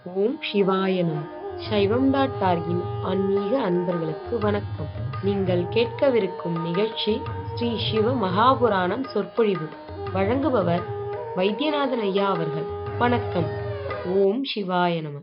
ஓம் சிவாய நம சைவம் டாட் டார்கின் ஆன்மீக அன்பர்களுக்கு வணக்கம் நீங்கள் கேட்கவிருக்கும் நிகழ்ச்சி ஸ்ரீ சிவ மகாபுராணம் சொற்பொழிவு வழங்குபவர் வைத்தியநாதன் ஐயா அவர்கள் வணக்கம் ஓம் சிவாய நம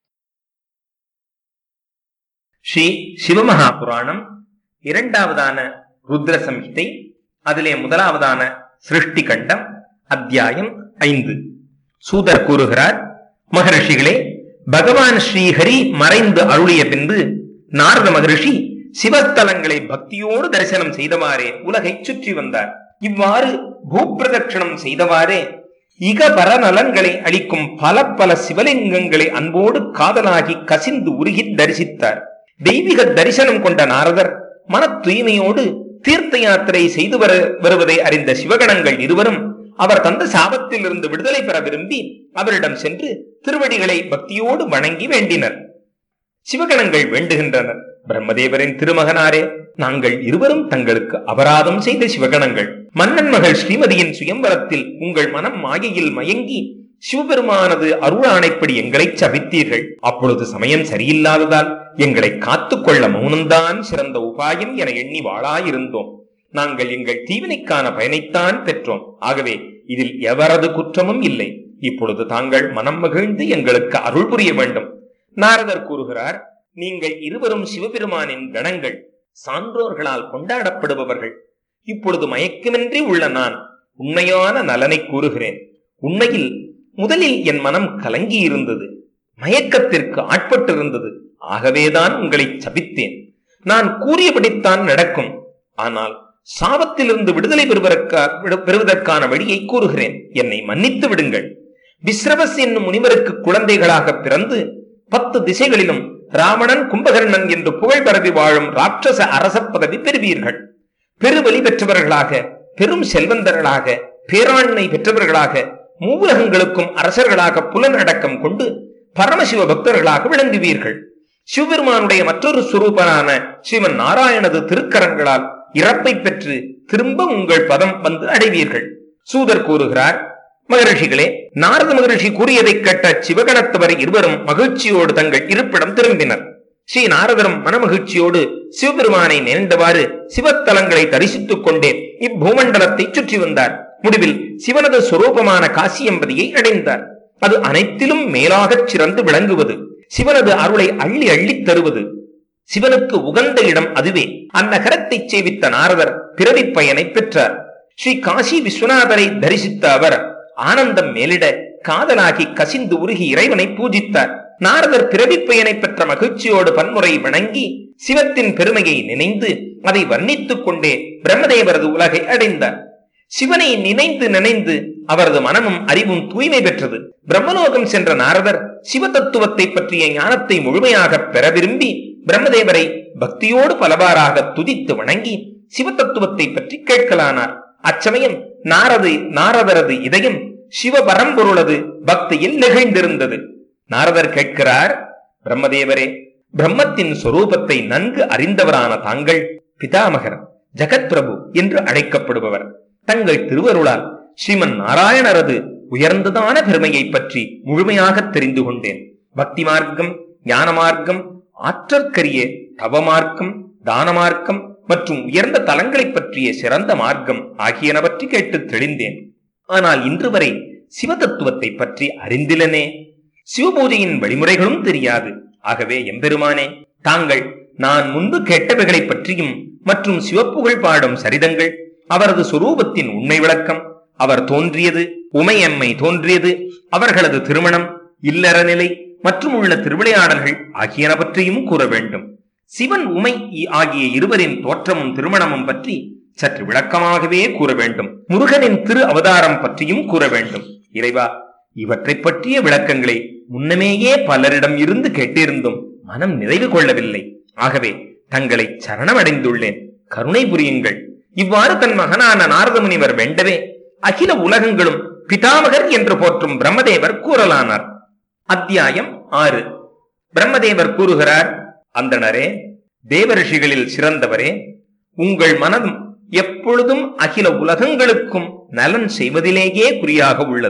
ஸ்ரீ சிவமகா புராணம் இரண்டாவதான ருத்ர சம்ஹிதை அதிலே முதலாவதான சிருஷ்டி கண்டம் அத்தியாயம் ஐந்து சூதர் கூறுகிறார் மகரிஷிகளே பகவான் ஸ்ரீஹரி மறைந்து அருளிய பின்பு நாரத மகரிஷி சிவஸ்தலங்களை பக்தியோடு தரிசனம் செய்தவாறே உலகை சுற்றி வந்தார் இவ்வாறு பூப்பிரதட்சணம் செய்தவாறே இக பரநலன்களை அளிக்கும் பல பல சிவலிங்கங்களை அன்போடு காதலாகி கசிந்து உருகி தரிசித்தார் தெய்வீக தரிசனம் கொண்ட நாரதர் மன தூய்மையோடு தீர்த்த யாத்திரை செய்து வர வருவதை அறிந்த சிவகணங்கள் இருவரும் அவர் தந்த சாபத்தில் இருந்து விடுதலை பெற விரும்பி அவரிடம் சென்று திருவடிகளை பக்தியோடு வணங்கி வேண்டினர் சிவகணங்கள் வேண்டுகின்றனர் பிரம்மதேவரின் திருமகனாரே நாங்கள் இருவரும் தங்களுக்கு அபராதம் செய்த சிவகணங்கள் மன்னன் மகள் ஸ்ரீமதியின் சுயம்பரத்தில் உங்கள் மனம் மாயையில் மயங்கி சிவபெருமானது அருளாணைப்படி எங்களை சபித்தீர்கள் அப்பொழுது சமயம் சரியில்லாததால் எங்களை காத்துக்கொள்ள மௌனம்தான் சிறந்த உபாயம் என எண்ணி வாழாயிருந்தோம் நாங்கள் எங்கள் தீவினைக்கான பயனைத்தான் பெற்றோம் ஆகவே இதில் எவரது குற்றமும் இல்லை இப்பொழுது தாங்கள் மனம் மகிழ்ந்து எங்களுக்கு அருள் புரிய வேண்டும் நாரதர் கூறுகிறார் நீங்கள் இருவரும் சிவபெருமானின் கணங்கள் சான்றோர்களால் கொண்டாடப்படுபவர்கள் இப்பொழுது மயக்கமின்றி உள்ள நான் உண்மையான நலனை கூறுகிறேன் உண்மையில் முதலில் என் மனம் கலங்கி இருந்தது மயக்கத்திற்கு ஆட்பட்டிருந்தது ஆகவேதான் உங்களை சபித்தேன் நான் கூறியபடித்தான் நடக்கும் ஆனால் சாபத்திலிருந்து விடுதலை பெறுவதற்கா பெறுவதற்கான வழியை கூறுகிறேன் என்னை மன்னித்து விடுங்கள் விஸ்ரவஸ் என்னும் முனிவருக்கு குழந்தைகளாக பிறந்து பத்து திசைகளிலும் ராவணன் கும்பகர்ணன் என்று புகழ் பரவி வாழும் ராட்சச அரச பதவி பெறுவீர்கள் பெருவலி பெற்றவர்களாக பெரும் செல்வந்தர்களாக பேராண்மை பெற்றவர்களாக மூவுலகங்களுக்கும் அரசர்களாக புலனடக்கம் கொண்டு பரமசிவ பக்தர்களாக விளங்குவீர்கள் சிவபெருமானுடைய மற்றொரு சுரூபனான சிவன் நாராயணது திருக்கரங்களால் இறப்பை பெற்று திரும்ப உங்கள் பதம் வந்து அடைவீர்கள் சூதர் கூறுகிறார் மகரிஷிகளே நாரத மகரிஷி கூறியதை கேட்ட சிவகணத்தவர் இருவரும் மகிழ்ச்சியோடு தங்கள் இருப்பிடம் திரும்பினர் ஸ்ரீ நாரதரும் மனமகிழ்ச்சியோடு சிவபெருமானை நேர்ந்தவாறு சிவத்தலங்களை தரிசித்துக் கொண்டே இப்பூமண்டலத்தை சுற்றி வந்தார் முடிவில் சிவனது சுரூபமான காசியம்பதியை அடைந்தார் அது அனைத்திலும் மேலாகச் சிறந்து விளங்குவது சிவனது அருளை அள்ளி அள்ளித் தருவது சிவனுக்கு உகந்த இடம் அதுவே அந்நகரத்தை சேவித்த நாரதர் பிறவி பயனை பெற்றார் ஸ்ரீ காசி விஸ்வநாதரை தரிசித்த அவர் ஆனந்தம் மேலிட காதலாகி கசிந்து உருகி இறைவனை பூஜித்தார் நாரதர் பிறவி பயனை பெற்ற மகிழ்ச்சியோடு பன்முறை வணங்கி சிவத்தின் பெருமையை நினைந்து அதை வர்ணித்துக் கொண்டே பிரம்மதேவரது உலகை அடைந்தார் சிவனை நினைந்து நினைந்து அவரது மனமும் அறிவும் தூய்மை பெற்றது பிரம்மலோகம் சென்ற நாரதர் சிவ தத்துவத்தை பற்றிய ஞானத்தை முழுமையாக பெற விரும்பி பிரம்மதேவரை பக்தியோடு பலவாறாக துதித்து வணங்கி சிவ தத்துவத்தை பற்றி கேட்கலானார் அச்சமயம் நாரது நாரதரது இதயம் சிவ பரம்பொருளது பக்தியில் நெகிழ்ந்திருந்தது நாரதர் கேட்கிறார் பிரம்மதேவரே பிரம்மத்தின் சொரூபத்தை நன்கு அறிந்தவரான தாங்கள் பிதாமகர் ஜெகத் பிரபு என்று அழைக்கப்படுபவர் தங்கள் திருவருளால் ஸ்ரீமன் நாராயணரது உயர்ந்ததான பெருமையை பற்றி முழுமையாக தெரிந்து கொண்டேன் பக்தி மார்க்கம் ஞான மார்க்கம் ஆற்றற்கரிய தவ மார்க்கம் தான மார்க்கம் மற்றும் உயர்ந்த தலங்களை பற்றிய சிறந்த மார்க்கம் ஆகியன பற்றி கேட்டு தெளிந்தேன் ஆனால் இன்று வரை சிவ தத்துவத்தை பற்றி அறிந்திலனே சிவபூஜையின் வழிமுறைகளும் தெரியாது ஆகவே எம்பெருமானே தாங்கள் நான் முன்பு கேட்டவைகளை பற்றியும் மற்றும் சிவப்புகழ் பாடும் சரிதங்கள் அவரது சுரூபத்தின் உண்மை விளக்கம் அவர் தோன்றியது உமையம்மை தோன்றியது அவர்களது திருமணம் இல்லற நிலை மற்றும் உள்ள திருவிளையாடல்கள் ஆகியன பற்றியும் கூற வேண்டும் சிவன் உமை ஆகிய இருவரின் தோற்றமும் திருமணமும் பற்றி சற்று விளக்கமாகவே கூற வேண்டும் முருகனின் திரு அவதாரம் பற்றியும் கூற வேண்டும் இறைவா இவற்றை பற்றிய விளக்கங்களை முன்னமேயே பலரிடம் இருந்து கேட்டிருந்தும் மனம் நிறைவு கொள்ளவில்லை ஆகவே தங்களை சரணமடைந்துள்ளேன் கருணை புரியுங்கள் இவ்வாறு தன் மகனான நாரத முனிவர் வேண்டவே அகில உலகங்களும் பிதாமகர் என்று போற்றும் பிரம்மதேவர் கூறலானார் அத்தியாயம் ஆறு பிரம்மதேவர் கூறுகிறார் அந்தணரே தேவரிஷிகளில் சிறந்தவரே உங்கள் மனம் எப்பொழுதும் அகில உலகங்களுக்கும் நலன் செய்வதிலேயே குறியாக உள்ளது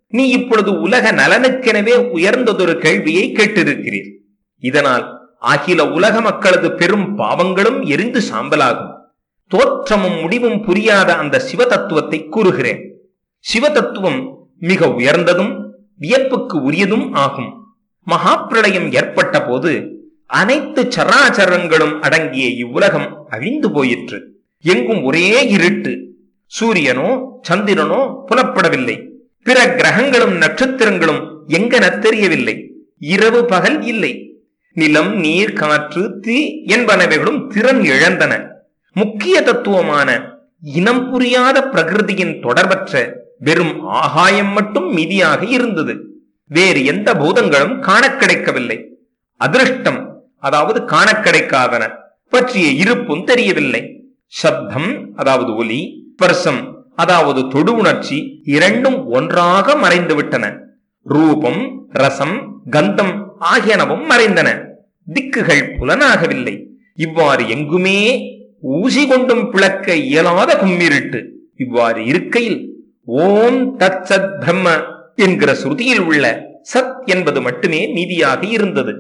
நீ இப்பொழுது உலக நலனுக்கெனவே உயர்ந்ததொரு கேள்வியை கேட்டிருக்கிறீர் இதனால் அகில உலக மக்களது பெரும் பாவங்களும் எரிந்து சாம்பலாகும் தோற்றமும் முடிவும் புரியாத அந்த சிவ தத்துவத்தை கூறுகிறேன் சிவ தத்துவம் மிக உயர்ந்ததும் வியப்புக்கு உரியதும் ஆகும் மகாப்பிரளயம் ஏற்பட்ட போது அனைத்து சராச்சரங்களும் அடங்கிய இவ்வுலகம் அழிந்து போயிற்று எங்கும் ஒரே இருட்டு சூரியனோ சந்திரனோ புலப்படவில்லை பிற கிரகங்களும் நட்சத்திரங்களும் எங்கென தெரியவில்லை இரவு பகல் இல்லை நிலம் நீர் காற்று தீ என்பனவைகளும் திறன் இழந்தன முக்கிய தத்துவமான இனம் புரியாத பிரகிருதியின் தொடர்பற்ற வெறும் ஆகாயம் மட்டும் மீதியாக இருந்தது வேறு எந்த பூதங்களும் காணக் கிடைக்கவில்லை அதிருஷ்டம் அதாவது காணக் கிடைக்காதன பற்றிய இருப்பும் தெரியவில்லை சப்தம் அதாவது ஒலி ஸ்பர்சம் அதாவது தொடு உணர்ச்சி இரண்டும் ஒன்றாக மறைந்து விட்டன ரூபம் ரசம் கந்தம் ஆகியனவும் மறைந்தன திக்குகள் புலனாகவில்லை இவ்வாறு எங்குமே ஊசி கொண்டும் பிளக்க இயலாத கும்மிருட்டு இவ்வாறு இருக்கையில் ஓம் தத் சத் பிரம்ம என்கிற ஸ்ருதியில் உள்ள சத் என்பது மட்டுமே மீதியாக இருந்தது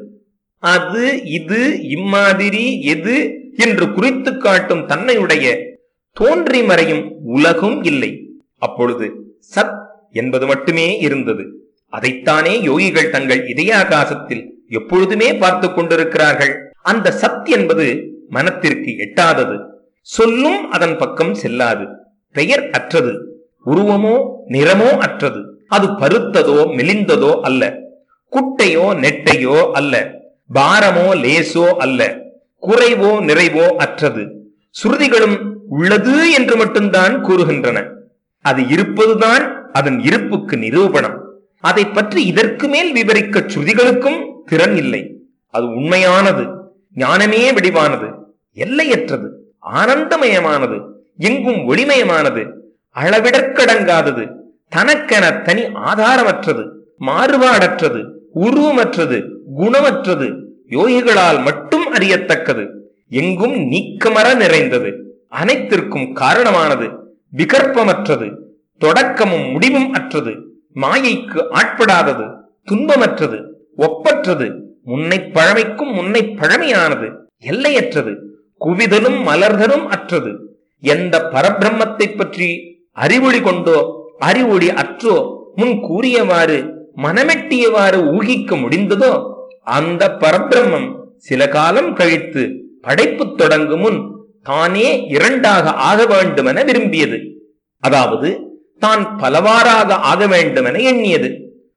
அது இது இம்மாதிரி எது என்று குறித்து காட்டும் தன்னையுடைய தோன்றி மறையும் உலகும் இல்லை அப்பொழுது சத் என்பது மட்டுமே இருந்தது அதைத்தானே யோகிகள் தங்கள் இதயாகாசத்தில் எப்பொழுதுமே பார்த்து கொண்டிருக்கிறார்கள் அந்த சத் என்பது மனத்திற்கு எட்டாதது சொல்லும் அதன் பக்கம் செல்லாது பெயர் அற்றது உருவமோ நிறமோ அற்றது அது பருத்ததோ மெலிந்ததோ அல்ல குட்டையோ நெட்டையோ அல்ல பாரமோ லேசோ அல்ல குறைவோ நிறைவோ அற்றது சுருதிகளும் உள்ளது என்று மட்டும்தான் கூறுகின்றன அது இருப்பதுதான் அதன் இருப்புக்கு நிரூபணம் அதை பற்றி இதற்கு மேல் விவரிக்க சுருதிகளுக்கும் திறன் இல்லை அது உண்மையானது ஞானமே வடிவானது எல்லையற்றது ஆனந்தமயமானது எங்கும் ஒளிமயமானது அளவிடற்கடங்காதது தனக்கென தனி ஆதாரமற்றது மாறுபாடற்றது உருவமற்றது குணமற்றது யோகிகளால் மட்டும் அறியத்தக்கது எங்கும் நீக்கமர நிறைந்தது அனைத்திற்கும் காரணமானது விகற்பமற்றது தொடக்கமும் முடிவும் அற்றது மாயைக்கு ஆட்படாதது துன்பமற்றது ஒப்பற்றது முன்னை பழமைக்கும் முன்னை பழமையானது எல்லையற்றது குவிதலும் மலர்தலும் அற்றது எந்த பரபிரம்மத்தை பற்றி அறிவொளி கொண்டோ அறிவொளி அற்றோ முன் கூறியவாறு மனமெட்டியவாறு ஊகிக்க முடிந்ததோ அந்த பரபிரம்மம் சில காலம் கழித்து படைப்பு தொடங்கும் முன் தானே இரண்டாக ஆக வேண்டுமென விரும்பியது அதாவது தான் பலவாறாக ஆக வேண்டுமென எண்ணியது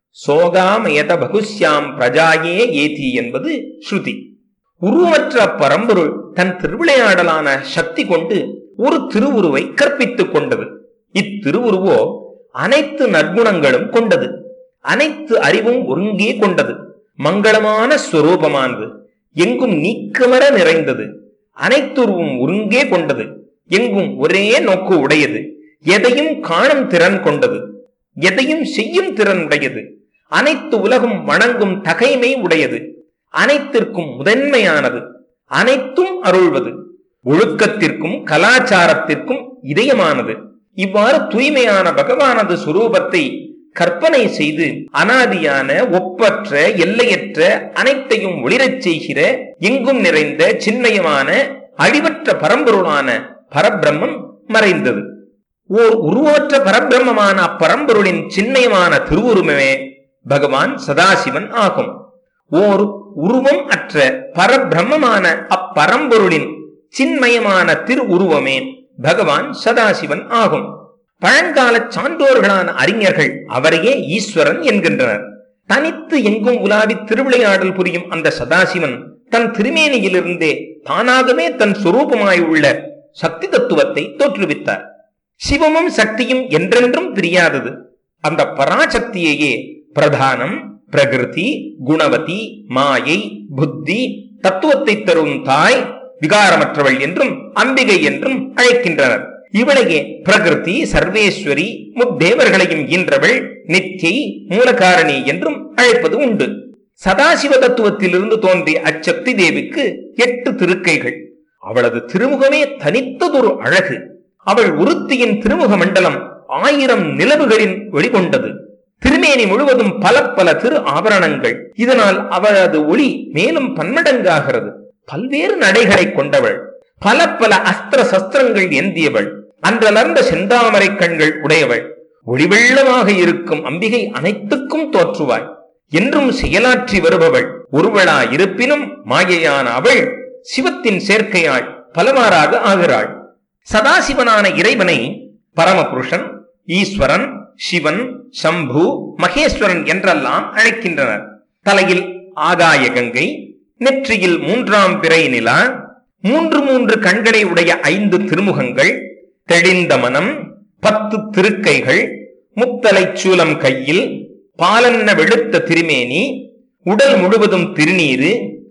சோகாமயத பகுஷ்யாம் பிரஜாயே ஏதி என்பது ஸ்ருதி உருவமற்ற பரம்பொருள் தன் திருவிளையாடலான சக்தி கொண்டு ஒரு திருவுருவை கற்பித்துக் கொண்டது இத்திருவுருவோ அனைத்து நற்குணங்களும் கொண்டது அனைத்து அறிவும் ஒருங்கே கொண்டது மங்களமான ஸ்வரூபமானது எங்கும் நீக்கமர நிறைந்தது அனைத்துருவும் ஒருங்கே கொண்டது எங்கும் ஒரே நோக்கு உடையது எதையும் காணும் திறன் கொண்டது எதையும் செய்யும் திறன் உடையது அனைத்து உலகும் வணங்கும் தகைமை உடையது அனைத்திற்கும் முதன்மையானது அனைத்தும் அருள்வது ஒழுக்கத்திற்கும் கலாச்சாரத்திற்கும் இதயமானது இவ்வாறு தூய்மையான பகவானது சுரூபத்தை கற்பனை செய்து அனாதியான ஒப்பற்ற எல்லையற்ற அனைத்தையும் ஒளிரச் செய்கிற எங்கும் நிறைந்த சின்மயமான அழிவற்ற பரம்பொருளான பரபிரம்மம் மறைந்தது ஓர் உருவற்ற பரபிரம்மமான அப்பரம்பொருளின் சின்மயமான திருவுருவமே பகவான் சதாசிவன் ஆகும் ஓர் உருவம் அற்ற பரபிரம்மமான அப்பரம்பொருளின் சின்மயமான திரு உருவமே பகவான் சதாசிவன் ஆகும் பழங்கால சான்றோர்களான அறிஞர்கள் அவரையே ஈஸ்வரன் என்கின்றனர் தனித்து எங்கும் உலாவி திருவிளையாடல் புரியும் அந்த சதாசிவன் தன் திருமேனியிலிருந்தே தானாகவே தன் சுரூபமாய் உள்ள சக்தி தத்துவத்தை தோற்றுவித்தார் சிவமும் சக்தியும் என்றென்றும் பிரியாதது அந்த பராசக்தியையே பிரதானம் பிரகிருதி குணவதி மாயை புத்தி தத்துவத்தை தரும் தாய் விகாரமற்றவள் என்றும் அம்பிகை என்றும் அழைக்கின்றனர் இவளையே பிரகிருதி சர்வேஸ்வரி முத்தேவர்களையும் ஈன்றவள் நித்தியை மூலகாரணி என்றும் அழைப்பது உண்டு சதாசிவ தத்துவத்திலிருந்து தோன்றிய அச்சக்தி தேவிக்கு எட்டு திருக்கைகள் அவளது திருமுகமே தனித்ததொரு அழகு அவள் உருத்தியின் திருமுக மண்டலம் ஆயிரம் நிலவுகளின் வெளிகொண்டது திருமேனி முழுவதும் பல பல திரு ஆபரணங்கள் இதனால் அவரது ஒளி மேலும் பன்மடங்காகிறது பல்வேறு நடைகளை கொண்டவள் பல பல அஸ்திர சஸ்திரங்கள் ஏந்தியவள் அன்றலர்ந்த செந்தாமரை கண்கள் உடையவள் ஒளிவெள்ளமாக இருக்கும் அம்பிகை அனைத்துக்கும் தோற்றுவாள் என்றும் செயலாற்றி வருபவள் ஒருவளா இருப்பினும் மாயையான அவள் சிவத்தின் சேர்க்கையாள் பலவாறாக ஆகிறாள் சதாசிவனான இறைவனை பரமபுருஷன் ஈஸ்வரன் சிவன் சம்பு மகேஸ்வரன் என்றெல்லாம் அழைக்கின்றனர் தலையில் ஆகாய கங்கை நெற்றியில் மூன்றாம் பிறை நிலா மூன்று மூன்று கண்களை உடைய ஐந்து திருமுகங்கள் தெளிந்த மனம் பத்து திருக்கைகள் முத்தலைச் சூலம் கையில் பாலன்ன வெளுத்த திருமேனி உடல் முழுவதும் திருநீரு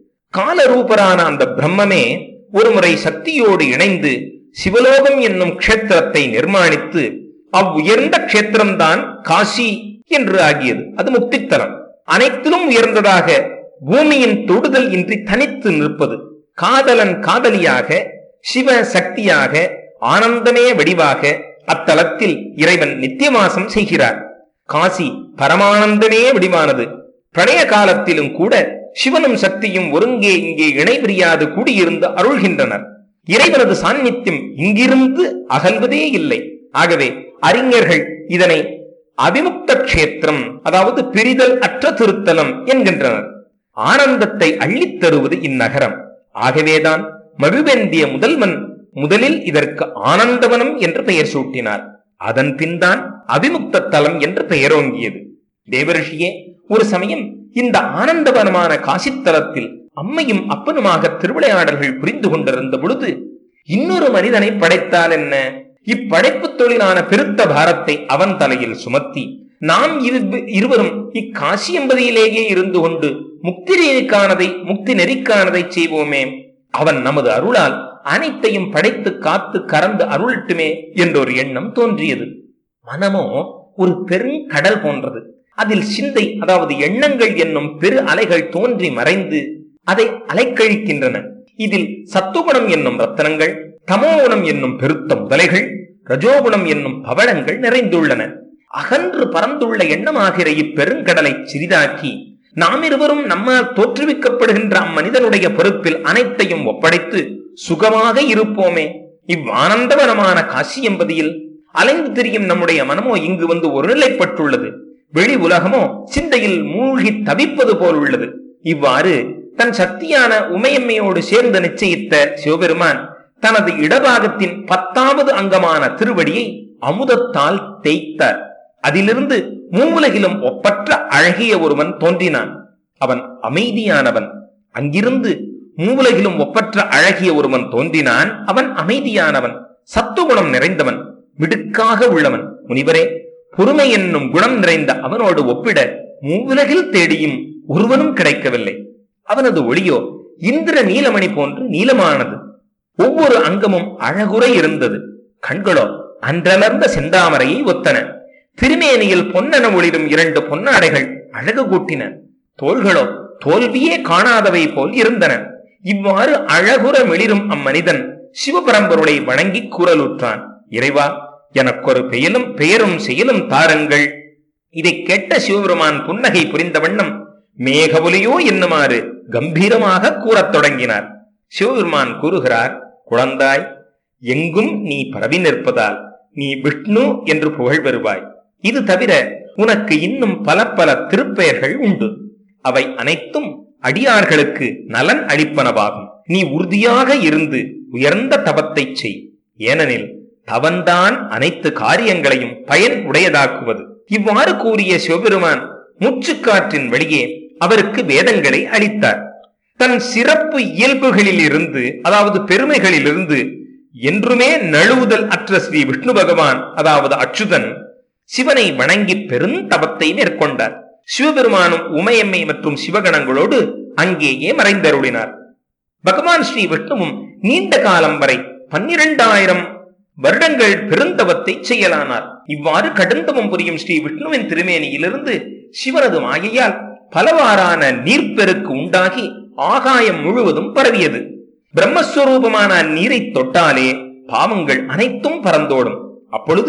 காலரூபரான அந்த பிரம்மமே ஒருமுறை சக்தியோடு இணைந்து சிவலோகம் என்னும் க்ஷேத்திரத்தை நிர்மாணித்து அவ்வுயர்ந்த க்ஷேத்திரம்தான் காசி என்று ஆகியது அது முக்தித்தலம் அனைத்திலும் உயர்ந்ததாக பூமியின் தொடுதல் இன்றி தனித்து நிற்பது காதலன் காதலியாக சிவ சக்தியாக ஆனந்தமே வடிவாக அத்தலத்தில் இறைவன் நித்தியவாசம் செய்கிறார் காசி பரமானந்தமே வடிவானது பிரளய காலத்திலும் கூட சிவனும் சக்தியும் ஒருங்கே இங்கே இணைபிரியாது கூடியிருந்து அருள்கின்றனர் இறைவனது சாநித்தியம் இங்கிருந்து அகல்வதே இல்லை ஆகவே அறிஞர்கள் இதனை அவிமுக்த கஷேத்திரம் அதாவது பிரிதல் அற்ற திருத்தலம் என்கின்றனர் ஆனந்தத்தை அள்ளித் தருவது இந்நகரம் ஆகவேதான் மழுவேந்திய முதல்வன் முதலில் இதற்கு ஆனந்தவனம் என்று பெயர் சூட்டினார் அதன் பின்தான் அவிமுக்த தலம் என்று பெயரோங்கியது தேவரிஷியே ஒரு சமயம் இந்த ஆனந்தவனமான காசித்தலத்தில் அம்மையும் அப்பனுமாக திருவிளையாடல்கள் புரிந்து கொண்டிருந்த பொழுது இன்னொரு மனிதனை படைத்தால் என்ன இப்படைப்பு தொழிலான பெருத்த பாரத்தை அவன் தலையில் சுமத்தி நாம் இரு- இருவரும் இக்காசி என்பதிலேயே இருந்து கொண்டு முக்தி நெறிக்கானதை முக்தி நெறிக்கானதை செய்வோமே அவன் நமது அருளால் அனைத்தையும் படைத்து காத்து கறந்து அருளட்டுமே என்றொரு எண்ணம் தோன்றியது மனமோ ஒரு பெருங்கடல் போன்றது அதில் சிந்தை அதாவது எண்ணங்கள் என்னும் பெரு அலைகள் தோன்றி மறைந்து அதை அலைக்கழிக்கின்றன இதில் சத்துகுணம் என்னும் ரத்தனங்கள் தமோகுணம் என்னும் பெருத்த முதலைகள் ரஜோகுணம் என்னும் பவளங்கள் நிறைந்துள்ளன அகன்று பறந்துள்ள எண்ணமாகிற இப்பெருங்கடலை சிறிதாக்கி நாம் இருவரும் நம்மால் தோற்றுவிக்கப்படுகின்ற அம்மனிதனுடைய பொறுப்பில் அனைத்தையும் ஒப்படைத்து சுகமாக இருப்போமே இவ்வானந்தவனமான காசி என்பதில் அலைந்து திரியும் நம்முடைய மனமோ இங்கு வந்து ஒருநிலைப்பட்டுள்ளது வெளி உலகமோ சிந்தையில் மூழ்கி தவிப்பது போல் உள்ளது இவ்வாறு தன் சக்தியான உமையம்மையோடு சேர்ந்து நிச்சயித்த சிவபெருமான் தனது இடபாகத்தின் பத்தாவது அங்கமான திருவடியை அமுதத்தால் தேய்த்தார் அதிலிருந்து மூவுலகிலும் ஒப்பற்ற அழகிய ஒருவன் தோன்றினான் அவன் அமைதியானவன் அங்கிருந்து மூவுலகிலும் ஒப்பற்ற அழகிய ஒருவன் தோன்றினான் அவன் அமைதியானவன் சத்துகுணம் நிறைந்தவன் மிடுக்காக உள்ளவன் முனிவரே பொறுமை என்னும் குணம் நிறைந்த அவனோடு ஒப்பிட மூவுலகில் தேடியும் ஒருவனும் கிடைக்கவில்லை அவனது ஒளியோ இந்திர நீலமணி போன்று நீலமானது ஒவ்வொரு அங்கமும் அழகுற இருந்தது கண்களோ அன்றலர்ந்த செந்தாமரையை ஒத்தன திருமேனியில் பொன்னென ஒளிரும் இரண்டு பொன்னாடைகள் அழகு கூட்டின தோள்களோ தோல்வியே காணாதவை போல் இருந்தன இவ்வாறு அழகுற மிளிரும் அம்மனிதன் சிவபரம்பொருளை வணங்கி கூறலுற்றான் இறைவா எனக்கொரு பெயலும் பெயரும் செயலும் தாருங்கள் இதை கேட்ட சிவபெருமான் புன்னகை புரிந்த வண்ணம் மேகவொலியோ என்னுமாறு கம்பீரமாக கூறத் தொடங்கினார் சிவபெருமான் கூறுகிறார் குழந்தாய் எங்கும் நீ பரவி நிற்பதால் நீ விஷ்ணு என்று புகழ் பெறுவாய் இது தவிர உனக்கு இன்னும் பல பல திருப்பெயர்கள் உண்டு அவை அனைத்தும் அடியார்களுக்கு நலன் அளிப்பனவாகும் நீ உறுதியாக இருந்து உயர்ந்த தவத்தைச் செய் ஏனெனில் தவன்தான் அனைத்து காரியங்களையும் பயன் உடையதாக்குவது இவ்வாறு கூறிய சிவபெருமான் மூச்சுக்காற்றின் வழியே அவருக்கு வேதங்களை அளித்தார் தன் சிறப்பு இயல்புகளில் இருந்து அதாவது பெருமைகளிலிருந்து என்றுமே நழுவுதல் அற்ற ஸ்ரீ விஷ்ணு பகவான் அதாவது அச்சுதன் சிவனை வணங்கி பெருந்தவத்தை மேற்கொண்டார் சிவபெருமானும் உமையம்மை மற்றும் சிவகணங்களோடு அங்கேயே மறைந்தருளினார் பகவான் ஸ்ரீ விஷ்ணுவும் நீண்ட காலம் வரை பன்னிரண்டாயிரம் வருடங்கள் பெருந்தவத்தை செய்யலானார் இவ்வாறு கடுந்தவம் புரியும் ஸ்ரீ விஷ்ணுவின் திருமேனியிலிருந்து சிவனது மாயையால் பலவாறான நீர்ப்பெருக்கு உண்டாகி ஆகாயம் முழுவதும் பரவியது பிரம்மஸ்வரூபமான அந்நீரை தொட்டாலே பாவங்கள் அனைத்தும் பறந்தோடும் அப்பொழுது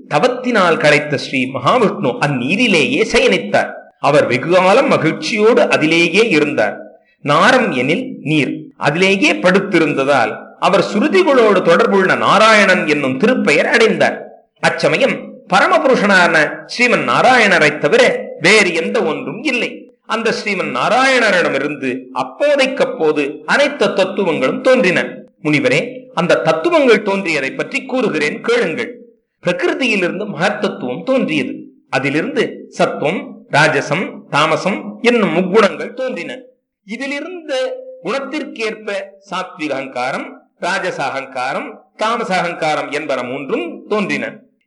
தவத்தினால் களைத்த ஸ்ரீ மகாவிஷ்ணு அந்நீரிலேயே சயனித்தார் அவர் வெகுகாலம் மகிழ்ச்சியோடு அதிலேயே இருந்தார் நாரம் எனில் நீர் அதிலேயே படுத்திருந்ததால் அவர் சுருதிகளோடு தொடர்புள்ள நாராயணன் என்னும் திருப்பெயர் அடைந்தார் அச்சமயம் பரமபுருஷனான ஸ்ரீமன் நாராயணரை தவிர வேறு எந்த ஒன்றும் இல்லை அந்த ஸ்ரீமன் நாராயணரிடமிருந்து அப்போதைக்கப்போது அனைத்து தத்துவங்களும் தோன்றின முனிவரே அந்த தத்துவங்கள் தோன்றியதை பற்றி கூறுகிறேன் கேளுங்கள் பிரகிருதியிலிருந்து மகத்தத்துவம் தோன்றியது அதிலிருந்து சத்துவம் ராஜசம் தாமசம் என்னும் முக்குணங்கள் தோன்றின இதிலிருந்த குணத்திற்கேற்ப சாத்விக அகங்காரம் ராஜச அகங்காரம் தாமச அகங்காரம் என்பன மூன்றும் தோன்றின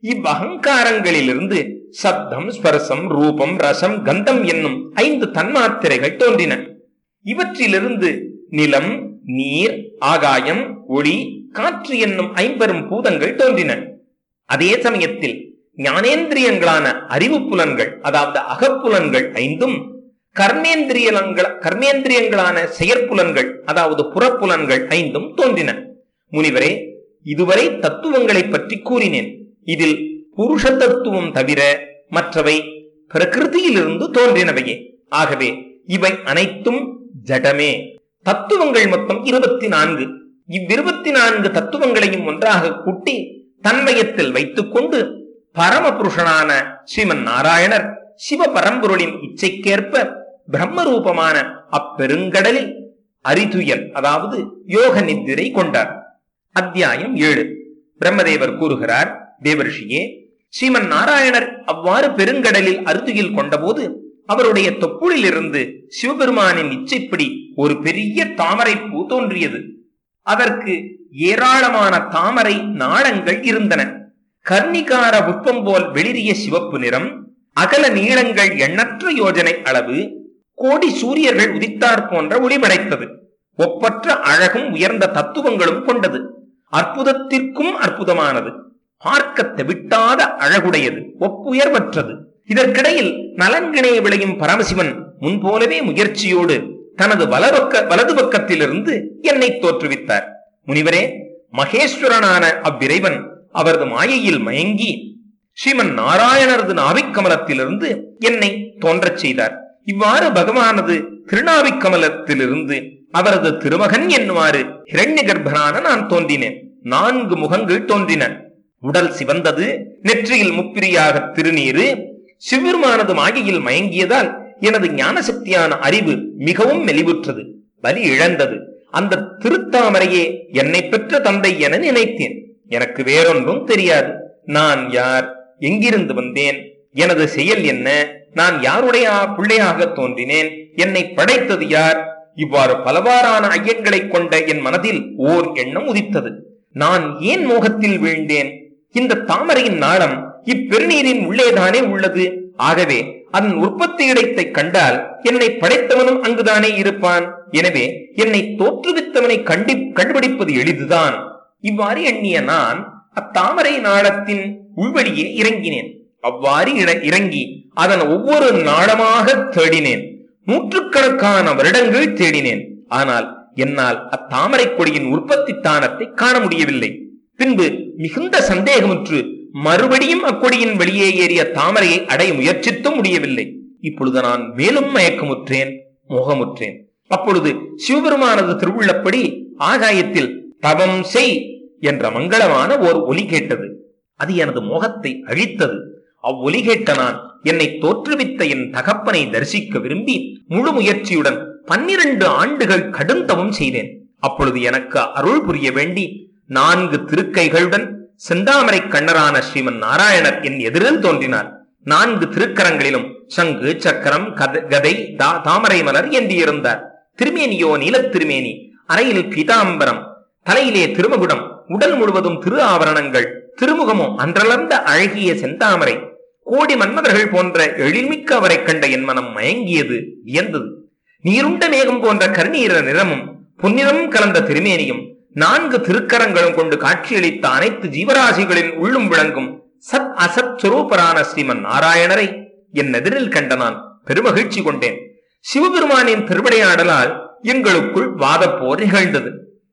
இவ்வகங்காரங்களிலிருந்து சப்தம் ஸ்பர்சம் ரூபம் ரசம் கந்தம் என்னும் ஐந்து தன்மாத்திரைகள் தோன்றின இவற்றிலிருந்து நிலம் நீர் ஆகாயம் ஒளி காற்று என்னும் ஐம்பெரும் பூதங்கள் தோன்றின அதே சமயத்தில் ஞானேந்திரியங்களான அறிவு புலன்கள் அதாவது அகப்புலன்கள் ஐந்தும் கர்மேந்திரியங்கள் கர்மேந்திரியங்களான செயற்புலன்கள் அதாவது புறப்புலன்கள் ஐந்தும் தோன்றின முனிவரே இதுவரை தத்துவங்களை பற்றி கூறினேன் இதில் புருஷ தத்துவம் தவிர மற்றவை பிரகிருதியிலிருந்து தோன்றினவையே ஆகவே இவை அனைத்தும் ஜடமே தத்துவங்கள் மொத்தம் இருபத்தி நான்கு இவ்விருபத்தி நான்கு தத்துவங்களையும் ஒன்றாக கூட்டி தன்வயத்தில் வைத்துக் கொண்டு பரமபுருஷனான ஸ்ரீமன் நாராயணர் சிவ பரம்பொருளின் இச்சைக்கேற்ப பிரம்ம ரூபமான அப்பெருங்கடலில் அரிதுயல் அதாவது யோக நித்திரை கொண்டார் அத்தியாயம் ஏழு பிரம்மதேவர் கூறுகிறார் தேவர்ஷியே ஸ்ரீமன் நாராயணர் அவ்வாறு பெருங்கடலில் அருதுயில் கொண்டபோது அவருடைய தொப்புளிலிருந்து சிவபெருமானின் இச்சைப்படி ஒரு பெரிய தாமரை பூ தோன்றியது அதற்கு ஏராளமான தாமரை நாளங்கள் இருந்தன கர்ணிகார புஷ்பம் போல் வெளிரிய சிவப்பு நிறம் அகல நீளங்கள் எண்ணற்ற யோஜனை அளவு கோடி சூரியர்கள் உதித்தார் போன்ற ஒளிபடைத்தது ஒப்பற்ற அழகும் உயர்ந்த தத்துவங்களும் கொண்டது அற்புதத்திற்கும் அற்புதமானது பார்க்க தெவிட்டாத அழகுடையது ஒப்புயர்வற்றது இதற்கிடையில் நலன்கிணை விளையும் பரமசிவன் முன்போலவே முயற்சியோடு தனது வலபக்க வலது பக்கத்திலிருந்து என்னை தோற்றுவித்தார் முனிவரே மகேஸ்வரனான அவ்விரைவன் அவரது மாயையில் மயங்கி ஸ்ரீமன் நாராயணரது நாவிக்கமலத்திலிருந்து என்னை தோன்றச் செய்தார் இவ்வாறு பகவானது திருநாவிக்கமலத்திலிருந்து அவரது திருமகன் என்னுமாறு ஹிரண்ய கர்ப்பனான நான் தோன்றினேன் நான்கு முகங்கள் தோன்றின உடல் சிவந்தது நெற்றியில் முப்பிரியாக திருநீரு சிவருமானது மாயையில் மயங்கியதால் எனது ஞான சக்தியான அறிவு மிகவும் மெலிவுற்றது வலி இழந்தது அந்த திருத்தாமரையே என்னை பெற்ற தந்தை என நினைத்தேன் எனக்கு வேறொன்றும் தெரியாது நான் யார் எங்கிருந்து வந்தேன் எனது செயல் என்ன நான் யாருடைய பிள்ளையாக தோன்றினேன் என்னை படைத்தது யார் இவ்வாறு பலவாறான ஐயங்களை கொண்ட என் மனதில் ஓர் எண்ணம் உதித்தது நான் ஏன் மோகத்தில் வீழ்ந்தேன் இந்த தாமரையின் நாளம் இப்பெருநீரின் உள்ளேதானே உள்ளது ஆகவே அதன் உற்பத்தி இடத்தை கண்டால் என்னை படைத்தவனும் அங்குதானே இருப்பான் எனவே என்னை தோற்றுவித்தவனை கண்டி கண்டுபிடிப்பது எளிதுதான் இவ்வாறு எண்ணிய நான் அத்தாமரை நாளத்தின் உள்வழியே இறங்கினேன் அவ்வாறு இற- இறங்கி அதன் ஒவ்வொரு நாளமாக தேடினேன் நூற்றுக்கணக்கான வருடங்கள் தேடினேன் ஆனால் என்னால் அத்தாமரை கொடியின் உற்பத்தி தானத்தை காண முடியவில்லை பின்பு மிகுந்த சந்தேகமுற்று மறுபடியும் அக்கொடியின் வெளியே ஏறிய தாமரையை அடைய முயற்சித்தும் முடியவில்லை இப்பொழுது நான் மேலும் மயக்கமுற்றேன் மோகமுற்றேன் அப்பொழுது சிவபெருமானது திருவுள்ளப்படி ஆகாயத்தில் தவம் செய் என்ற மங்களமான ஓர் ஒலி கேட்டது அது எனது மோகத்தை அழித்தது அவ்வொலி கேட்ட நான் என்னை தோற்றுவித்த என் தகப்பனை தரிசிக்க விரும்பி முழு முயற்சியுடன் பன்னிரண்டு ஆண்டுகள் கடுந்தவம் செய்தேன் அப்பொழுது எனக்கு அருள் புரிய வேண்டி நான்கு திருக்கைகளுடன் செந்தாமரை கண்ணரான ஸ்ரீமன் நாராயணர் என் எதிரில் தோன்றினார் நான்கு திருக்கரங்களிலும் சங்கு சக்கரம் கத- கதை தா- தாமரை மலர் ஏந்தியிருந்தார் திருமேனியோ நீலத் திருமேனி அறையில் பீதாம்பரம் தலையிலே திருமகுடம் உடல் முழுவதும் திரு ஆபரணங்கள் திருமுகமோ அன்றளர்ந்த அழகிய செந்தாமரை கோடி மன்மதர்கள் போன்ற எழில்மிக்க அவரை கண்ட என் மனம் மயங்கியது வியந்தது நீருண்ட மேகம் போன்ற கருநீர நிறமும் பொன்னிறம் கலந்த திருமேனியும் நான்கு திருக்கரங்களும் கொண்டு காட்சியளித்த அனைத்து ஜீவராசிகளின் உள்ளும் விளங்கும் சத் அசத் சுரூபரான ஸ்ரீமன் நாராயணரை என் எதிரில் கண்ட நான் பெருமகிழ்ச்சி கொண்டேன் சிவபெருமானின் திருவிளையாடலால் எங்களுக்குள் வாதப்போர் நிகழ்ந்தது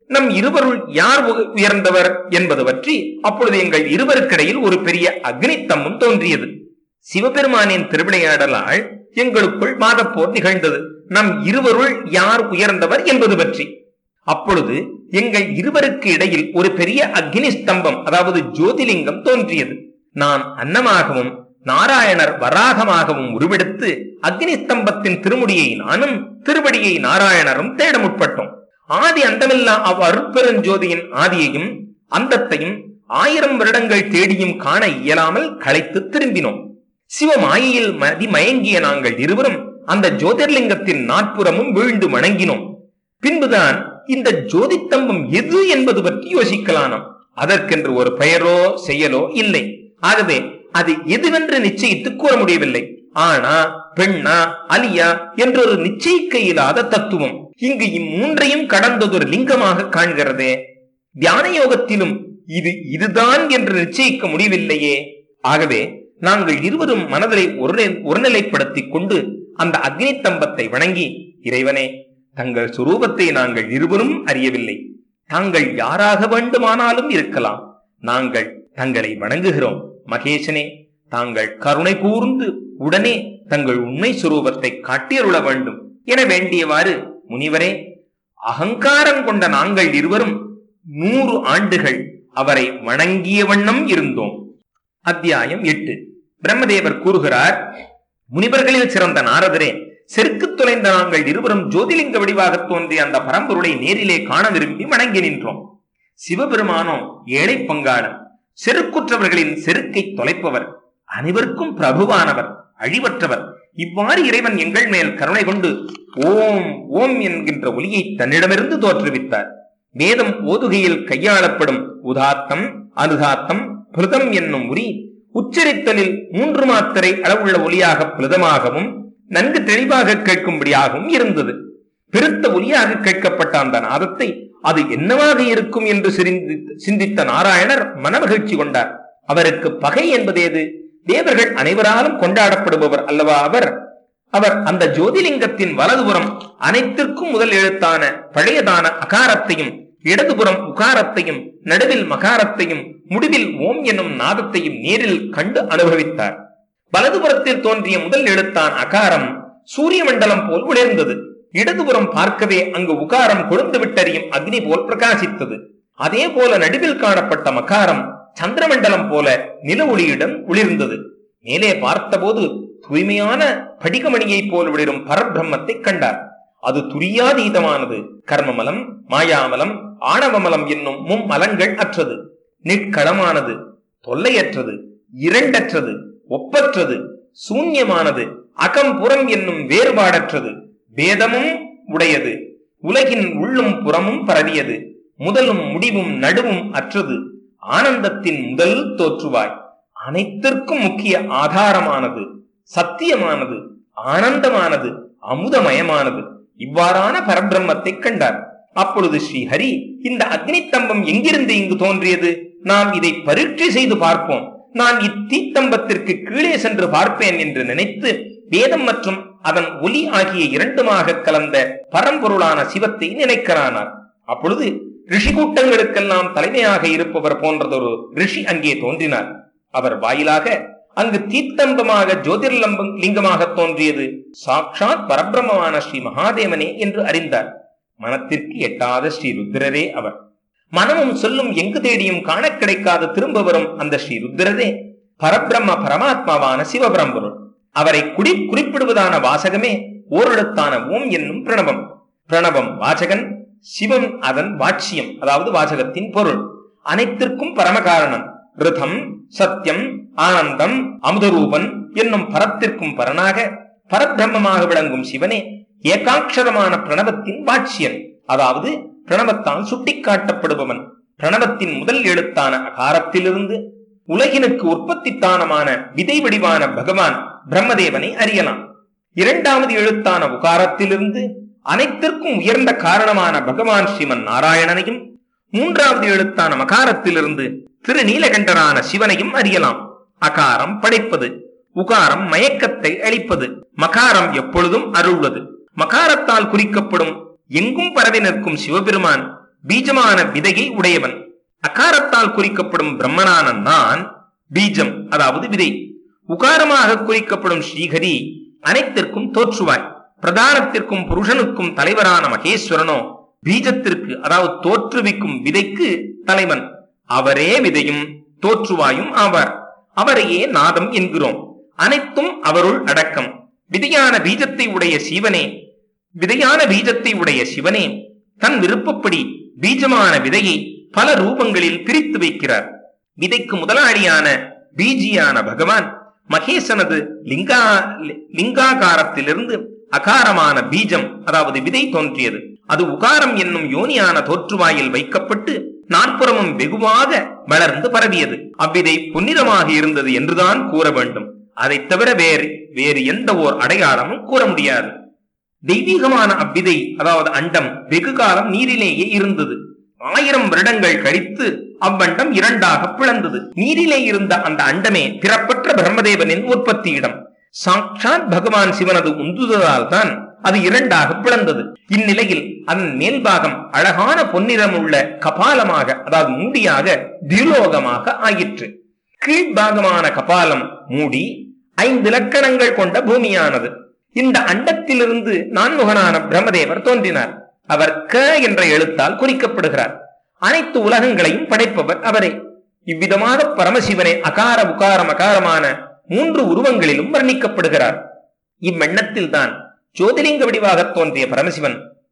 நம் இருவருள் யார் உ- உயர்ந்தவர் என்பது பற்றி அப்பொழுது எங்கள் இருவருக்கிடையில் ஒரு பெரிய அக்னித்தம்பம் தோன்றியது சிவபெருமானின் திருவிளையாடலால் எங்களுக்குள் வாதப்போர் நிகழ்ந்தது நம் இருவருள் யார் உயர்ந்தவர் என்பது பற்றி அப்பொழுது எங்கள் இருவருக்கு இடையில் ஒரு பெரிய அக்னி ஸ்தம்பம் அதாவது ஜோதிலிங்கம் தோன்றியது நான் அன்னமாகவும் நாராயணர் வராகமாகவும் உருவெடுத்து அக்னி ஸ்தம்பத்தின் திருமுடியை நானும் திருவடியை நாராயணரும் தேட முற்பட்டோம் ஆதி அந்தமில்லா அவ் அருட்பெருஞ்சோதியின் ஆதியையும் அந்தத்தையும் ஆயிரம் வருடங்கள் தேடியும் காண இயலாமல் களைத்து திரும்பினோம் சிவமாயையில் மதி மயங்கிய நாங்கள் இருவரும் அந்த ஜோதிர்லிங்கத்தின் நாற்புறமும் வீழ்ந்து வணங்கினோம் பின்புதான் இந்த ஜோதித்தம்பம் எது என்பது பற்றி யோசிக்கலானோம் அதற்கென்று ஒரு பெயரோ செயலோ இல்லை ஆகவே அது எதுவென்று நிச்சயித்து கூற முடியவில்லை ஆனா பெண்ணா அலியா என்றொரு நிச்சயிக்க இயலாத தத்துவம் இங்கு இம்மூன்றையும் கடந்ததொரு லிங்கமாக காண்கிறதே தியான யோகத்திலும் இது இதுதான் என்று நிச்சயிக்க முடியவில்லையே ஆகவே நாங்கள் இருவரும் மனதை ஒரு ஒருநிலைப்படுத்திக் கொண்டு அந்த அக்னி தம்பத்தை வணங்கி இறைவனே தங்கள் சுரூபத்தை நாங்கள் இருவரும் அறியவில்லை தாங்கள் யாராக வேண்டுமானாலும் இருக்கலாம் நாங்கள் தங்களை வணங்குகிறோம் மகேசனே தாங்கள் கருணை கூர்ந்து உடனே தங்கள் உண்மை சுரூபத்தை காட்டியருள வேண்டும் என வேண்டியவாறு முனிவரே அகங்காரம் கொண்ட நாங்கள் இருவரும் நூறு ஆண்டுகள் அவரை வணங்கிய வண்ணம் இருந்தோம் அத்தியாயம் எட்டு பிரம்மதேவர் கூறுகிறார் முனிவர்களில் சிறந்த நாரதரே செருக்கு தொலைந்த நாங்கள் இருவரும் ஜோதிலிங்க வடிவாக தோன்றிய அந்த பரம்பொருளை நேரிலே காண விரும்பி வணங்கி நின்றோம் சிவபெருமானோ ஏழை பங்காளன் செருக்குற்றவர்களின் செருக்கை தொலைப்பவர் அனைவருக்கும் பிரபுவானவர் அழிவற்றவர் இவ்வாறு இறைவன் எங்கள் மேல் கருணை கொண்டு ஓம் ஓம் என்கின்ற ஒலியை தன்னிடமிருந்து தோற்றுவித்தார் வேதம் ஓதுகையில் கையாளப்படும் உதாத்தம் அனுதாத்தம் பிருதம் என்னும் உரி உச்சரித்தலில் மூன்று மாத்திரை அளவுள்ள ஒலியாக பிருதமாகவும் நன்கு தெளிவாக கேட்கும்படியாகவும் இருந்தது பெருத்த ஒலியாக கேட்கப்பட்ட அந்த நாதத்தை அது என்னவாக இருக்கும் என்று சிரிந்து- சிந்தித்த நாராயணர் மனமகிழ்ச்சி கொண்டார் அவருக்கு பகை என்பது ஏது தேவர்கள் அனைவராலும் கொண்டாடப்படுபவர் அல்லவா அவர் அவர் அந்த ஜோதிலிங்கத்தின் வலதுபுறம் அனைத்திற்கும் முதல் எழுத்தான பழையதான அகாரத்தையும் இடதுபுறம் உகாரத்தையும் நடுவில் மகாரத்தையும் முடிவில் ஓம் என்னும் நாதத்தையும் நேரில் கண்டு அனுபவித்தார் வலதுபுறத்தில் தோன்றிய முதல் எழுத்தான் அகாரம் சூரிய மண்டலம் போல் ஒளிர்ந்தது இடதுபுறம் பார்க்கவே அங்கு உகாரம் கொழுந்து விட்டறியும் அக்னி போல் பிரகாசித்தது அதே போல நடுவில் காணப்பட்ட மகாரம் சந்திரமண்டலம் போல நில ஒளியுடன் ஒளிர்ந்தது மேலே பார்த்தபோது தூய்மையான படிகமணியைப் போல் ஒளிரும் பரபிரம்மத்தை கண்டார் அது துரியாதீதமானது கர்மமலம் மாயாமலம் ஆணவமலம் என்னும் மும்மலங்கள் அற்றது நிற்களமானது தொல்லையற்றது இரண்டற்றது ஒப்பற்றது சூன்யமானது அகம்புறம் என்னும் வேறுபாடற்றது வேதமும் உடையது உலகின் உள்ளும் புறமும் பரவியது முதலும் முடிவும் நடுவும் அற்றது ஆனந்தத்தின் முதல் தோற்றுவாய் அனைத்திற்கும் முக்கிய ஆதாரமானது சத்தியமானது ஆனந்தமானது அமுதமயமானது இவ்வாறான பரபிரம்மத்தை கண்டார் அப்பொழுது ஸ்ரீஹரி இந்த அக்னி தம்பம் எங்கிருந்து இங்கு தோன்றியது நாம் இதை பரீட்சை செய்து பார்ப்போம் நான் இத்தீத்தம்பத்திற்கு கீழே சென்று பார்ப்பேன் என்று நினைத்து வேதம் மற்றும் அதன் ஒலி ஆகிய இரண்டுமாக கலந்த பரம்பொருளான சிவத்தை நினைக்கிறானார் அப்பொழுது ரிஷி கூட்டங்களுக்கெல்லாம் தலைமையாக இருப்பவர் போன்றதொரு ரிஷி அங்கே தோன்றினார் அவர் வாயிலாக அங்கு தீத்தம்பமாக ஜோதிர்லம்பம் லிங்கமாக தோன்றியது சாக்ஷாத் பரபிரமமான ஸ்ரீ மகாதேவனே என்று அறிந்தார் மனத்திற்கு எட்டாத ஸ்ரீ ருத்ரரே அவர் மனமும் சொல்லும் எங்கு தேடியும் காண கிடைக்காத திரும்ப வரும் அந்த ஸ்ரீ ருத்ரரே பரபிரம்ம பரமாத்மாவான சிவபரம்பொருள் அவரை குடி குறிப்பிடுவதான வாசகமே ஓரெழுத்தான ஓம் என்னும் பிரணவம் பிரணவம் வாசகன் சிவம் அதன் வாட்சியம் அதாவது வாசகத்தின் பொருள் அனைத்திற்கும் பரமகாரணம் ரிதம் சத்தியம் ஆனந்தம் அமுதரூபன் என்னும் பரத்திற்கும் பரனாக பரபிரம்மமாக விளங்கும் சிவனே ஏகாட்சரமான பிரணவத்தின் வாட்சியன் அதாவது பிரணவத்தால் சுட்டிக்காட்டப்படுபவன் பிரணவத்தின் முதல் எழுத்தான அகாரத்திலிருந்து உலகினுக்கு உற்பத்தி தானமான விதை வடிவான பகவான் பிரம்மதேவனை அறியலாம் இரண்டாவது எழுத்தான உகாரத்திலிருந்து அனைத்திற்கும் உயர்ந்த காரணமான பகவான் ஸ்ரீமன் நாராயணனையும் மூன்றாவது எழுத்தான மகாரத்திலிருந்து திரு நீலகண்டனான சிவனையும் அறியலாம் அகாரம் படைப்பது உகாரம் மயக்கத்தை அளிப்பது மகாரம் எப்பொழுதும் அருள்வது மகாரத்தால் குறிக்கப்படும் எங்கும் பரவி நிற்கும் சிவபெருமான் பீஜமான விதையை உடையவன் அகாரத்தால் குறிக்கப்படும் பிரம்மனான நான் பீஜம் அதாவது விதை உகாரமாக குறிக்கப்படும் ஸ்ரீஹரி அனைத்திற்கும் தோற்றுவாய் பிரதானத்திற்கும் புருஷனுக்கும் தலைவரான மகேஸ்வரனோ பீஜத்திற்கு அதாவது தோற்றுவிக்கும் விதைக்கு தலைவன் அவரே விதையும் தோற்றுவாயும் ஆவார் அவரையே நாதம் என்கிறோம் அனைத்தும் அவருள் அடக்கம் விதையான பீஜத்தை உடைய சிவனே விதையான பீஜத்தை உடைய சிவனே தன் விருப்பப்படி பீஜமான விதையை பல ரூபங்களில் பிரித்து வைக்கிறார் விதைக்கு முதலாளியான பீஜியான பகவான் மகேசனது லிங்கா லிங்காகாரத்திலிருந்து அகாரமான பீஜம் அதாவது விதை தோன்றியது அது உகாரம் என்னும் யோனியான தோற்றுவாயில் வைக்கப்பட்டு நாற்புறமும் வெகுவாக வளர்ந்து பரவியது அவ்விதை புன்னிதமாக இருந்தது என்றுதான் கூற வேண்டும் அதைத் தவிர வேறு வேறு எந்த ஓர் அடையாளமும் கூற முடியாது தெய்வீகமான அவ்விதை அதாவது அண்டம் வெகு காலம் நீரிலேயே இருந்தது ஆயிரம் வருடங்கள் கழித்து அவ்வண்டம் இரண்டாக பிளந்தது நீரிலே இருந்த அந்த அண்டமே பிறப்பற்ற பிரம்மதேவனின் உற்பத்தி இடம் சாட்சாத் பகவான் சிவனது உந்துதலால் தான் அது இரண்டாக பிளந்தது இந்நிலையில் அதன் மேல்பாகம் அழகான பொன்னிறம் உள்ள கபாலமாக அதாவது மூடியாக தியுலோகமாக ஆயிற்று கீழ்பாகமான கபாலம் மூடி ஐந்து இலக்கணங்கள் கொண்ட பூமியானது இந்த அண்டத்திலிருந்து நான்முகனான பிரம்மதேவர் தோன்றினார் அவர் க என்ற எழுத்தால் குறிக்கப்படுகிறார் அனைத்து உலகங்களையும் படைப்பவர் அவரே இவ்விதமாக பரமசிவனை அகார உகாரம் அகாரமான மூன்று உருவங்களிலும் வர்ணிக்கப்படுகிறார் இவ்வெண்ணத்தில் தான் ஜோதிலிங்க வடிவாக தோன்றிய பரமசிவன்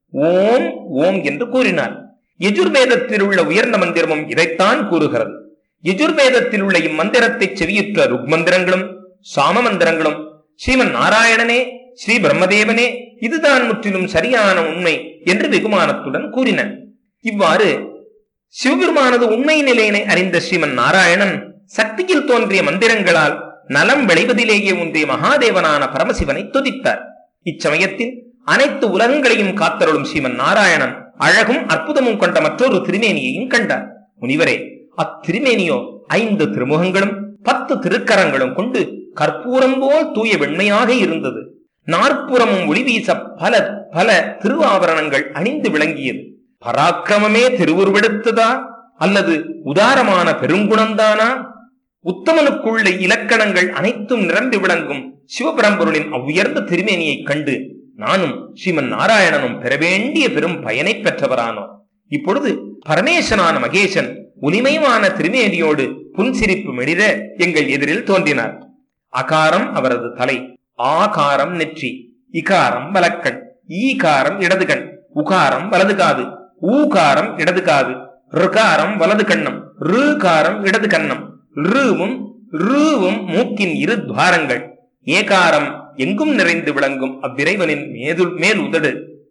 ஓம் ஓம் என்று கூறினார் எஜுர்வேதத்தில் உள்ள உயர்ந்த மந்திரமும் இதைத்தான் கூறுகிறது எஜுர்வேதத்தில் உள்ள இம்மந்திரத்தை செவியுற்ற ருக்மந்திரங்களும் சாம மந்திரங்களும் ஸ்ரீமன் நாராயணனே ஸ்ரீ பிரம்மதேவனே இதுதான் முற்றிலும் சரியான உண்மை என்று வெகுமானத்துடன் கூறின இவ்வாறு சிவபெருமானது உண்மை நிலையினை அறிந்த ஸ்ரீமன் நாராயணன் சக்தியில் தோன்றிய மந்திரங்களால் நலம் விளைவதிலேயே ஒன்றிய மகாதேவனான பரமசிவனை துதித்தார் இச்சமயத்தில் அனைத்து உலகங்களையும் காத்தருளும் ஸ்ரீமன் நாராயணன் அழகும் அற்புதமும் கொண்ட மற்றொரு திருமேனியையும் கண்டார் முனிவரே அத்திருமேனியோ ஐந்து திருமுகங்களும் பத்து திருக்கரங்களும் கொண்டு கற்பூரம் போல் தூய வெண்மையாக இருந்தது நாற்புறமும் ஒளி வீச பல பல திருவாபரணங்கள் அணிந்து விளங்கியது பராக்கிரமமே திருவுருவெடுத்ததா அல்லது உதாரமான பெருங்குணம்தானா உத்தமனுக்குள்ள இலக்கணங்கள் அனைத்தும் நிரம்பி விளங்கும் சிவபரம்பொருளின் அவ்வுயர்ந்த திருமேனியைக் கண்டு நானும் ஸ்ரீமன் நாராயணனும் பெற வேண்டிய பெரும் பயனை பெற்றவரானோம் இப்பொழுது பரமேசனான மகேசன் உனிமயமான திருமேனியோடு புன்சிரிப்பு மெடிர எங்கள் எதிரில் தோன்றினார் அகாரம் அவரது தலை ஆகாரம் நெற்றி இகாரம் வலக்கண் ஈகாரம் இடது கண் உகாரம் வலது காது ஊகாரம் இடது காது ருகாரம் வலது கண்ணம் ருகாரம் இடது கண்ணம் ருவும் ருவும் மூக்கின் இரு துவாரங்கள் ஏகாரம் எங்கும் நிறைந்து விளங்கும் அவ்விரைவனின் மேது மேல் உதடு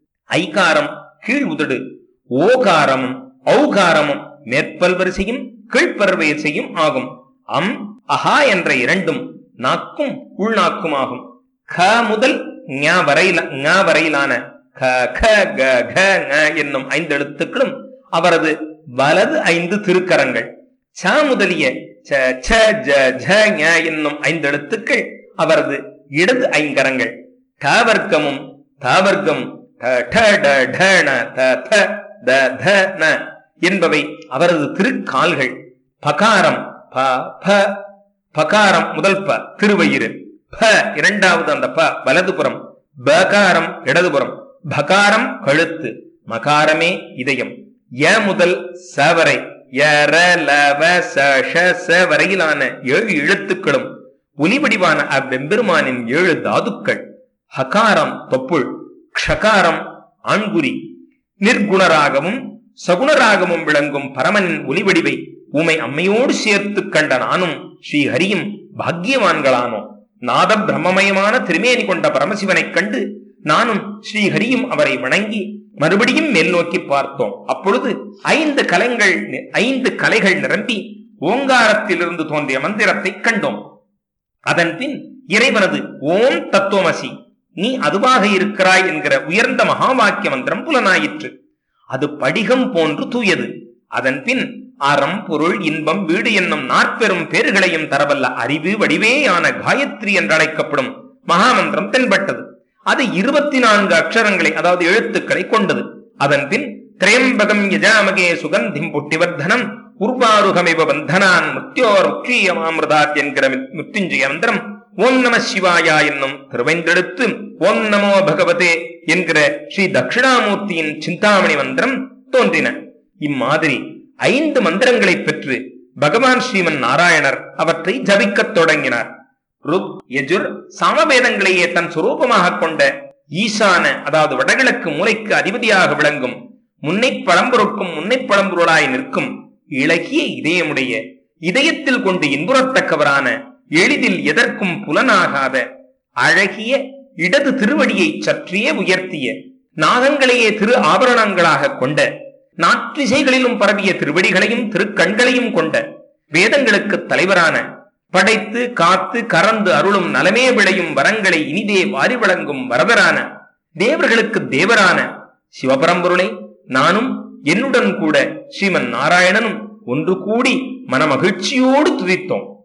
ஐகாரம் கீழ் உதடு ஓகாரமும் ஔகாரமும் மேற்பல் வரிசையும் கீழ்ப்பர் வரிசையும் ஆகும் அம் அஹா என்ற இரண்டும் நாக்கும் உள்நாக்கும் ஆகும் க முதல் ஞ வரையில ஞ வரையிலான க க க க ங என்னும் ஐந்து எழுத்துக்களும் அவரது வலது ஐந்து திருக்கரங்கள் ச முதலிய ச ச ஜ ஜ ஞ என்னும் ஐந்து எழுத்துக்கள் அவரது இடது ஐங்கரங்கள் ட வர்க்கமும் த வர்க்கம் ட ட ட ட ந த த த த ந என்பவை அவரது திருக்கால்கள் பகாரம் ப ப பகாரம் முதல் ப திருவயிறு ப இரண்டாவது அந்த ப வலதுபுறம் பகாரம் இடதுபுறம் பகாரம் கழுத்து மகாரமே இதயம் ய முதல் ச வரை ய ர ல வ ச ஷ ச வரையிலான ஏழு எழுத்துக்களும் ஒலிவடிவான அவ்வெம்பெருமானின் ஏழு தாதுக்கள் ஹகாரம் தொப்புள் க்ஷகாரம் ஆண்குறி நிர்குணராகவும் சகுணராகவும் விளங்கும் பரமனின் ஒலிவடிவை உமை அம்மையோடு சேர்த்து கண்ட நானும் ஸ்ரீ ஹரியும் பாக்கியவான்களானோம் நாத பிரம்மமயமான திருமேனி கொண்ட பரமசிவனைக் கண்டு நானும் ஸ்ரீ ஹரியும் அவரை வணங்கி மறுபடியும் மேல் நோக்கி பார்த்தோம் அப்பொழுது ஐந்து கலைகள் ஐந்து கலைகள் நிரம்பி ஓங்காரத்திலிருந்து தோன்றிய மந்திரத்தை கண்டோம் அதன் பின் இறைவனது ஓம் தத்துவமசி நீ அதுவாக இருக்கிறாய் என்கிற உயர்ந்த மகா வாக்கிய மந்திரம் புலனாயிற்று அது படிகம் போன்று தூயது அதன் பின் அறம் பொருள் இன்பம் வீடு என்னும் நாற்பெரும் பேர்களையும் தரவல்ல அறிவு வடிவேயான காயத்ரி என்று அழைக்கப்படும் மகாமந்திரம் தென்பட்டது அது இருபத்தி நான்கு அக்ஷரங்களை அதாவது எழுத்துக்களை கொண்டது அதன் பின் திரையம்பகம் யஜாமகே சுகந்திம் புட்டிவர்தனம் உர்வாருகமிவ பந்தனான் முத்தியோர் முக்ஷீயமாமிருதாத் என்கிற முத்திஞ்சய மந்திரம் ஓம் நம சிவாயா என்னும் திருவைந்தெடுத்து ஓம் நமோ பகவதே என்கிற ஸ்ரீ தட்சிணாமூர்த்தியின் சிந்தாமணி மந்திரம் தோன்றின இம்மாதிரி ஐந்து மந்திரங்களை பெற்று பகவான் ஸ்ரீமன் நாராயணர் அவற்றை ஜபிக்கத் தொடங்கினார் ருக் யஜுர் சாமவேதங்களையே தன் சுரூபமாக கொண்ட ஈசான அதாவது வடகிழக்கு மூலைக்கு அதிபதியாக விளங்கும் முன்னை பழம்பொருட்கும் முன்னை பழம்பொருளாய் நிற்கும் இளகிய இதயமுடைய இதயத்தில் கொண்டு இன்புறத்தக்கவரான எளிதில் எதற்கும் புலனாகாத அழகிய இடது திருவடியை சற்றே உயர்த்திய நாகங்களையே திரு ஆபரணங்களாக கொண்ட நாற்றிசைகளிலும் பரவிய திருவடிகளையும் திருக்கண்களையும் கொண்ட வேதங்களுக்கு தலைவரான படைத்து காத்து கறந்து அருளும் நலமே விளையும் வரங்களை இனிதே வாரி வழங்கும் வரதரான தேவர்களுக்கு தேவரான சிவபரம்பொருளை நானும் என்னுடன் கூட ஸ்ரீமன் நாராயணனும் ஒன்று கூடி மனமகிழ்ச்சியோடு துதித்தோம்